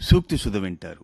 సూక్తి సుధ వింటారు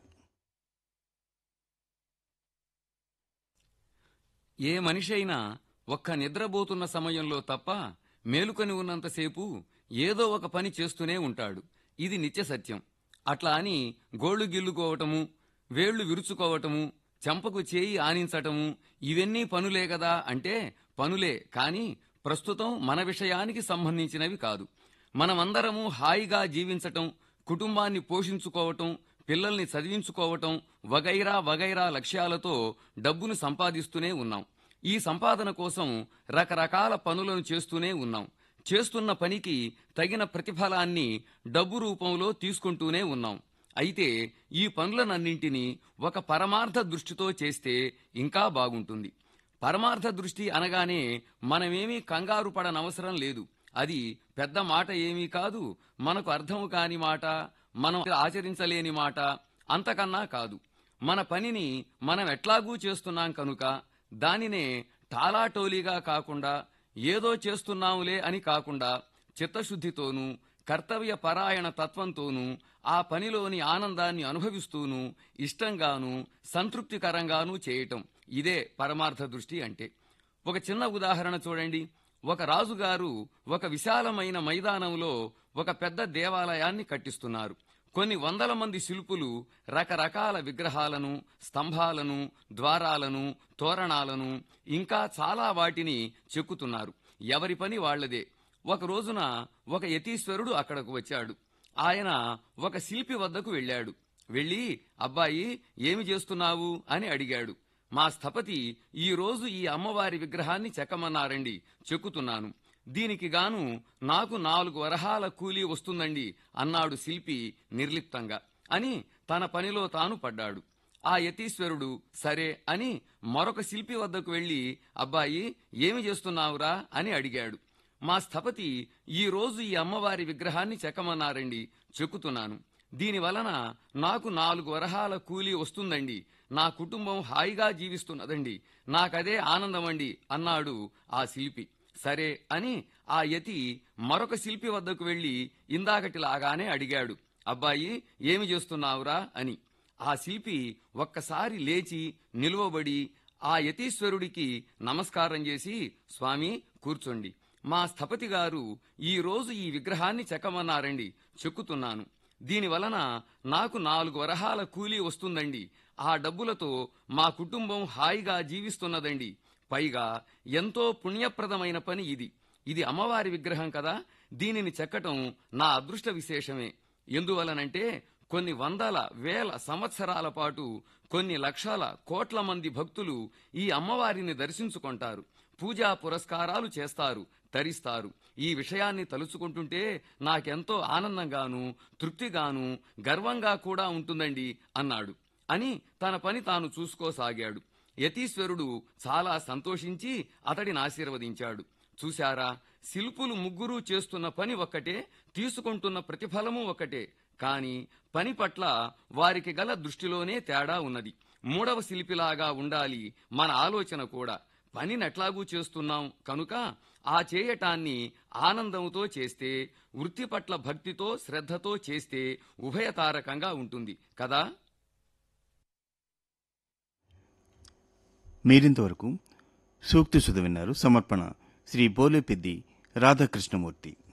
ఏ మనిషి అయినా ఒక్క నిద్రపోతున్న సమయంలో తప్ప మేలుకొని ఉన్నంతసేపు ఏదో ఒక పని చేస్తూనే ఉంటాడు ఇది నిత్య సత్యం అట్లా అని గోళ్లు గిల్లుకోవటము వేళ్లు విరుచుకోవటము చెంపకు చేయి ఆనించటము ఇవన్నీ పనులే కదా అంటే పనులే కాని ప్రస్తుతం మన విషయానికి సంబంధించినవి కాదు మనమందరము హాయిగా జీవించటం కుటుంబాన్ని పోషించుకోవటం పిల్లల్ని చదివించుకోవటం వగైరా వగైరా లక్ష్యాలతో డబ్బును సంపాదిస్తూనే ఉన్నాం ఈ సంపాదన కోసం రకరకాల పనులను చేస్తూనే ఉన్నాం చేస్తున్న పనికి తగిన ప్రతిఫలాన్ని డబ్బు రూపంలో తీసుకుంటూనే ఉన్నాం అయితే ఈ పనులనన్నింటినీ ఒక పరమార్థ దృష్టితో చేస్తే ఇంకా బాగుంటుంది పరమార్థ దృష్టి అనగానే మనమేమీ కంగారు పడనవసరం లేదు అది పెద్ద మాట ఏమీ కాదు మనకు అర్థం కాని మాట మనం ఆచరించలేని మాట అంతకన్నా కాదు మన పనిని మనం ఎట్లాగూ చేస్తున్నాం కనుక దానినే టాలాటోలీగా కాకుండా ఏదో చేస్తున్నాములే అని కాకుండా చిత్తశుద్ధితోనూ కర్తవ్య పరాయణ తత్వంతోనూ ఆ పనిలోని ఆనందాన్ని అనుభవిస్తూనూ ఇష్టంగానూ సంతృప్తికరంగానూ చేయటం ఇదే పరమార్థ దృష్టి అంటే ఒక చిన్న ఉదాహరణ చూడండి ఒక రాజుగారు ఒక విశాలమైన మైదానంలో ఒక పెద్ద దేవాలయాన్ని కట్టిస్తున్నారు కొన్ని వందల మంది శిల్పులు రకరకాల విగ్రహాలను స్తంభాలను ద్వారాలను తోరణాలను ఇంకా చాలా వాటిని చెక్కుతున్నారు ఎవరి పని వాళ్లదే ఒక రోజున ఒక యతీశ్వరుడు అక్కడకు వచ్చాడు ఆయన ఒక శిల్పి వద్దకు వెళ్ళాడు వెళ్ళి అబ్బాయి ఏమి చేస్తున్నావు అని అడిగాడు మా స్థపతి ఈ రోజు ఈ అమ్మవారి విగ్రహాన్ని చెక్కమన్నారండి చెక్కుతున్నాను దీనికి గాను నాకు నాలుగు వరహాల కూలీ వస్తుందండి అన్నాడు శిల్పి నిర్లిప్తంగా అని తన పనిలో తాను పడ్డాడు ఆ యతీశ్వరుడు సరే అని మరొక శిల్పి వద్దకు వెళ్లి అబ్బాయి ఏమి చేస్తున్నావురా అని అడిగాడు మా స్థపతి ఈ రోజు ఈ అమ్మవారి విగ్రహాన్ని చెక్కమన్నారండి చెక్కుతున్నాను దీని వలన నాకు నాలుగు వరహాల కూలీ వస్తుందండి నా కుటుంబం హాయిగా జీవిస్తున్నదండి నాకదే ఆనందమండి అన్నాడు ఆ శిల్పి సరే అని ఆ యతి మరొక శిల్పి వద్దకు వెళ్లి ఇందాకటిలాగానే అడిగాడు అబ్బాయి ఏమి చేస్తున్నావురా అని ఆ శిల్పి ఒక్కసారి లేచి నిలువబడి ఆ యతీశ్వరుడికి నమస్కారం చేసి స్వామి కూర్చోండి మా స్థపతి గారు ఈ రోజు ఈ విగ్రహాన్ని చెక్కమన్నారండి చెక్కుతున్నాను దీని వలన నాకు నాలుగు వరహాల కూలీ వస్తుందండి ఆ డబ్బులతో మా కుటుంబం హాయిగా జీవిస్తున్నదండి పైగా ఎంతో పుణ్యప్రదమైన పని ఇది ఇది అమ్మవారి విగ్రహం కదా దీనిని చెక్కటం నా అదృష్ట విశేషమే ఎందువలనంటే కొన్ని వందల వేల సంవత్సరాల పాటు కొన్ని లక్షల కోట్ల మంది భక్తులు ఈ అమ్మవారిని దర్శించుకుంటారు పూజా పురస్కారాలు చేస్తారు తరిస్తారు ఈ విషయాన్ని తలుచుకుంటుంటే నాకెంతో ఆనందంగాను తృప్తిగాను గర్వంగా కూడా ఉంటుందండి అన్నాడు అని తన పని తాను చూసుకోసాగాడు యతీశ్వరుడు చాలా సంతోషించి అతడిని ఆశీర్వదించాడు చూశారా శిల్పులు ముగ్గురు చేస్తున్న పని ఒక్కటే తీసుకుంటున్న ప్రతిఫలము ఒకటే కాని పని పట్ల వారికి గల దృష్టిలోనే తేడా ఉన్నది మూడవ శిల్పిలాగా ఉండాలి మన ఆలోచన కూడా పనినెట్లాగూ చేస్తున్నాం కనుక ఆ చేయటాన్ని ఆనందంతో చేస్తే వృత్తి పట్ల భక్తితో శ్రద్ధతో చేస్తే ఉభయతారకంగా ఉంటుంది కదా మీరింతవరకు సూక్తి సుధ విన్నారు సమర్పణ శ్రీ బోలేపెద్ది రాధాకృష్ణమూర్తి